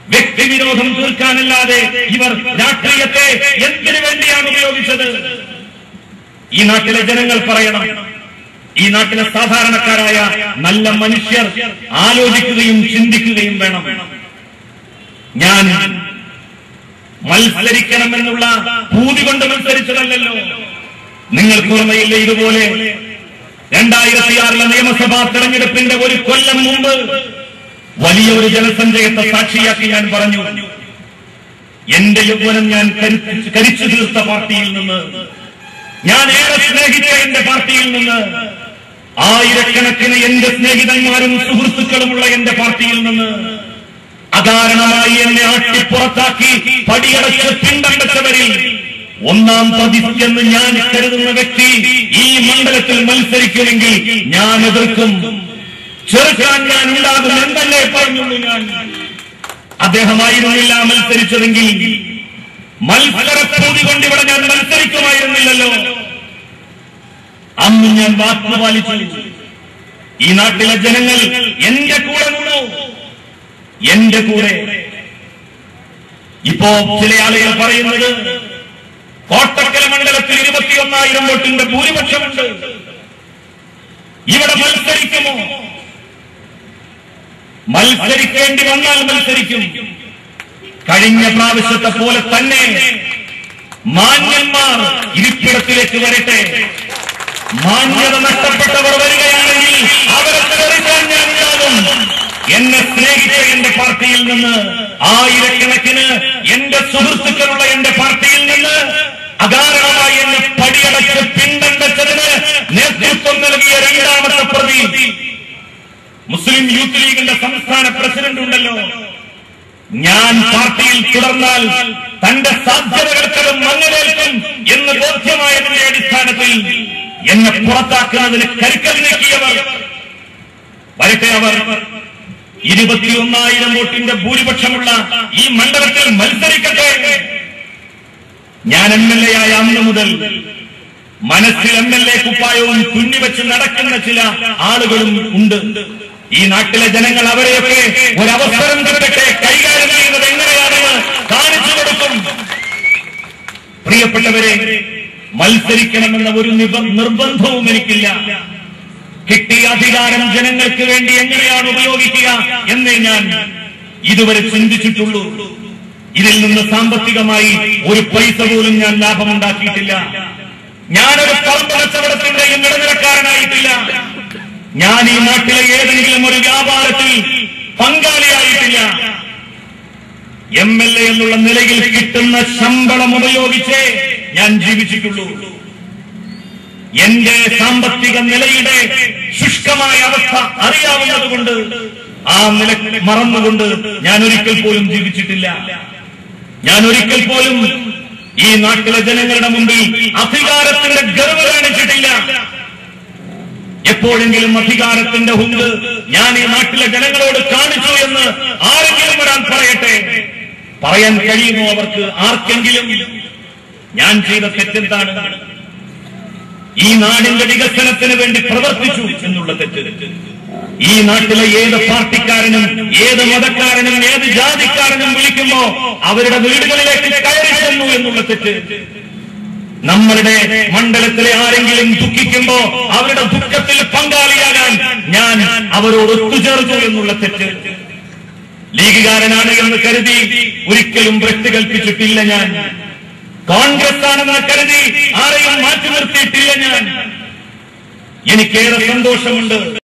വ്യക്തിവിരോധം തീർക്കാനല്ലാതെ ഇവർ രാഷ്ട്രീയത്തെ എന്തിനു വേണ്ടിയാണ് ഉപയോഗിച്ചത് ഈ നാട്ടിലെ ജനങ്ങൾ പറയണം ഈ നാട്ടിലെ സാധാരണക്കാരായ നല്ല മനുഷ്യർ ആലോചിക്കുകയും ചിന്തിക്കുകയും വേണം ഞാൻ മത്സരിക്കണമെന്നുള്ള ഭൂതി കൊണ്ട് മത്സരിച്ചതല്ലല്ലോ നിങ്ങൾക്ക് ഓർമ്മയില്ല ഇതുപോലെ രണ്ടായിരത്തി ആറിലെ നിയമസഭാ തെരഞ്ഞെടുപ്പിന്റെ ഒരു കൊല്ലം മുമ്പ് വലിയ ഒരു ജനസഞ്ചയത്തെ സാക്ഷിയാക്കി ഞാൻ പറഞ്ഞു എന്റെ യൗവനം ഞാൻ കരുത്തി- കരിച്ചു തീർത്ത പാർട്ടിയിൽ നിന്ന് ഞാൻ ഏറെ സ്നേഹിച്ച എന്റെ പാർട്ടിയിൽ നിന്ന് ആയിരക്കണക്കിന് എന്റെ സ്നേഹിതന്മാരും സുഹൃത്തുക്കളുമുള്ള എന്റെ പാർട്ടിയിൽ നിന്ന് അകാരണമായി എന്നെ ആട്ടിപ്പുറത്താക്കി പടിയടച്ച് പിണ്ടം വെച്ചവരിൽ ഒന്നാം പ്രതി എന്ന് ഞാൻ കരുതുന്ന വ്യക്തി ഈ മണ്ഡലത്തിൽ മത്സരിക്കുമെങ്കിൽ ഞാൻ എതിർക്കും ചെറുക്കാൻ ഞാൻ ഉണ്ടാകും എന്നല്ലേ പറഞ്ഞുള്ളൂ ഞാൻ അദ്ദേഹമായിരുന്നില്ല മത്സരിച്ചതെങ്കിൽ മത്സരപ്രതി കൊണ്ട് ഇവിടെ ഞാൻ മത്സരിക്കുമായിരുന്നില്ലല്ലോ അന്ന് ഞാൻ വാക്ക് പാലിച്ചു ഈ നാട്ടിലെ ജനങ്ങൾ എന്റെ കൂടെ നിന്നു എന്റെ കൂടെ ഇപ്പോ ചില ആളുകൾ പറയുന്നത് കോട്ടക്കല മണ്ഡലത്തിൽ ഇരുപത്തിയൊന്നായിരം വോട്ടിന്റെ ഭൂരിപക്ഷമുണ്ട് ഇവിടെ മത്സരിക്കുമോ മത്സരിക്കേണ്ടി വന്നാൽ മത്സരിക്കും കഴിഞ്ഞ പ്രാവശ്യത്തെ പോലെ തന്നെ മാന്യന്മാർ ഇരിപ്പിടത്തിലേക്ക് വരട്ടെ മാന്യത നഷ്ടപ്പെട്ടവർ വരികയാണെങ്കിൽ അവരെ തെറിക്കാൻ ഞാൻ ഉണ്ടാകും എന്നെ സ്നേഹിച്ച എന്റെ പാർട്ടിയിൽ നിന്ന് ആയിരക്കണക്കിന് എന്റെ സുഹൃത്തുക്കളുള്ള എന്റെ പാർട്ടിയിൽ നിന്ന് അകാരണമായി എന്നെ പടിയടച്ച് പിണ്ടം വെച്ചതിന് നേതൃത്വം നൽകിയ രണ്ടാമത്തെ പ്രതി മുസ്ലിം യൂത്ത് ലീഗിന്റെ സംസ്ഥാന പ്രസിഡന്റ് ഉണ്ടല്ലോ ഞാൻ പാർട്ടിയിൽ തുടർന്നാൽ തന്റെ സാധ്യതകൾക്കതും മങ്ങലേൽക്കും എന്ന് ബോധ്യമായതിന്റെ അടിസ്ഥാനത്തിൽ എന്നെ പുറത്താക്കുന്നതിന് കരുക്കൽ നീക്കിയവർ വരട്ടെ അവർ ഇരുപത്തിയൊന്നായിരം വോട്ടിന്റെ ഭൂരിപക്ഷമുള്ള ഈ മണ്ഡലത്തിൽ മത്സരിക്കട്ടെ ഞാൻ എം എൽ എ ആയ അന്ന് മുതൽ മനസ്സിൽ എം എൽ എ കുപ്പായവും തുന്നിവെച്ച് നടക്കുന്ന ചില ആളുകളും ഉണ്ട് ഈ നാട്ടിലെ ജനങ്ങൾ അവരെയൊക്കെ ഒരവസരം കിട്ടട്ടെ കൈകാര്യം ചെയ്യുന്നത് എങ്ങനെയാണെന്ന് കാണിച്ചു കൊടുക്കും പ്രിയപ്പെട്ടവരെ മത്സരിക്കണമെന്ന ഒരു നിബ- നിർബന്ധവും എനിക്കില്ല കിട്ടിയ അധികാരം ജനങ്ങൾക്ക് വേണ്ടി എങ്ങനെയാണ് ഉപയോഗിക്കുക എന്നേ ഞാൻ ഇതുവരെ ചിന്തിച്ചിട്ടുള്ളൂ ഇതിൽ നിന്ന് സാമ്പത്തികമായി ഒരു പൈസ പോലും ഞാൻ ലാഭമുണ്ടാക്കിയിട്ടില്ല ഞാനൊരു പറമ്പ് കച്ചവടത്തിന്റെയും ഇടനിലക്കാരനായിട്ടില്ല ഞാൻ ഈ നാട്ടിലെ ഏതെങ്കിലും ഒരു വ്യാപാരത്തിൽ പങ്കാളിയായിട്ടില്ല എം എൽ എ എന്നുള്ള നിലയിൽ കിട്ടുന്ന ശമ്പളം ഉപയോഗിച്ചേ ഞാൻ ജീവിച്ചിട്ടുള്ളൂ എന്റെ സാമ്പത്തിക നിലയുടെ ശുഷ്കമായ അവസ്ഥ അറിയാവുന്നതുകൊണ്ട് ആ നില മറന്നുകൊണ്ട് ഞാൻ ഒരിക്കൽ പോലും ജീവിച്ചിട്ടില്ല ഞാൻ ഒരിക്കൽ പോലും ഈ നാട്ടിലെ ജനങ്ങളുടെ മുമ്പിൽ അധികാരത്തിന്റെ ഗർവ് കാണിച്ചിട്ടില്ല എപ്പോഴെങ്കിലും അധികാരത്തിന്റെ ഹുങ്ക് ഞാൻ ഈ നാട്ടിലെ ജനങ്ങളോട് കാണിച്ചു എന്ന് ആരെങ്കിലും ഒരാൾ പറയട്ടെ പറയാൻ കഴിയുമോ അവർക്ക് ആർക്കെങ്കിലും ഞാൻ ചെയ്ത തെറ്റെന്താണ് ഈ നാടിന്റെ വികസനത്തിന് വേണ്ടി പ്രവർത്തിച്ചു എന്നുള്ള തെറ്റ് ഈ നാട്ടിലെ ഏത് പാർട്ടിക്കാരനും ഏത് മതക്കാരനും ഏത് ജാതിക്കാരനും വിളിക്കുമ്പോ അവരുടെ വീടുകളിലേക്ക് കയറി ചെന്നു എന്നുള്ള തെറ്റ് നമ്മളുടെ മണ്ഡലത്തിലെ ആരെങ്കിലും ദുഃഖിക്കുമ്പോ അവരുടെ ദുഃഖത്തിൽ പങ്കാളിയാകാൻ ഞാൻ അവരോട് ഒത്തുചേർന്നു എന്നുള്ള തെറ്റ് ലീഗുകാരനാണ് എന്ന് കരുതി ഒരിക്കലും ഭ്രഷ്ട് കൽപ്പിച്ചിട്ടില്ല ഞാൻ കോൺഗ്രസ് ആണെന്ന് കരുതി ആരെയും മാറ്റി നിർത്തിയിട്ടില്ല ഞാൻ എനിക്കേറെ സന്തോഷമുണ്ട്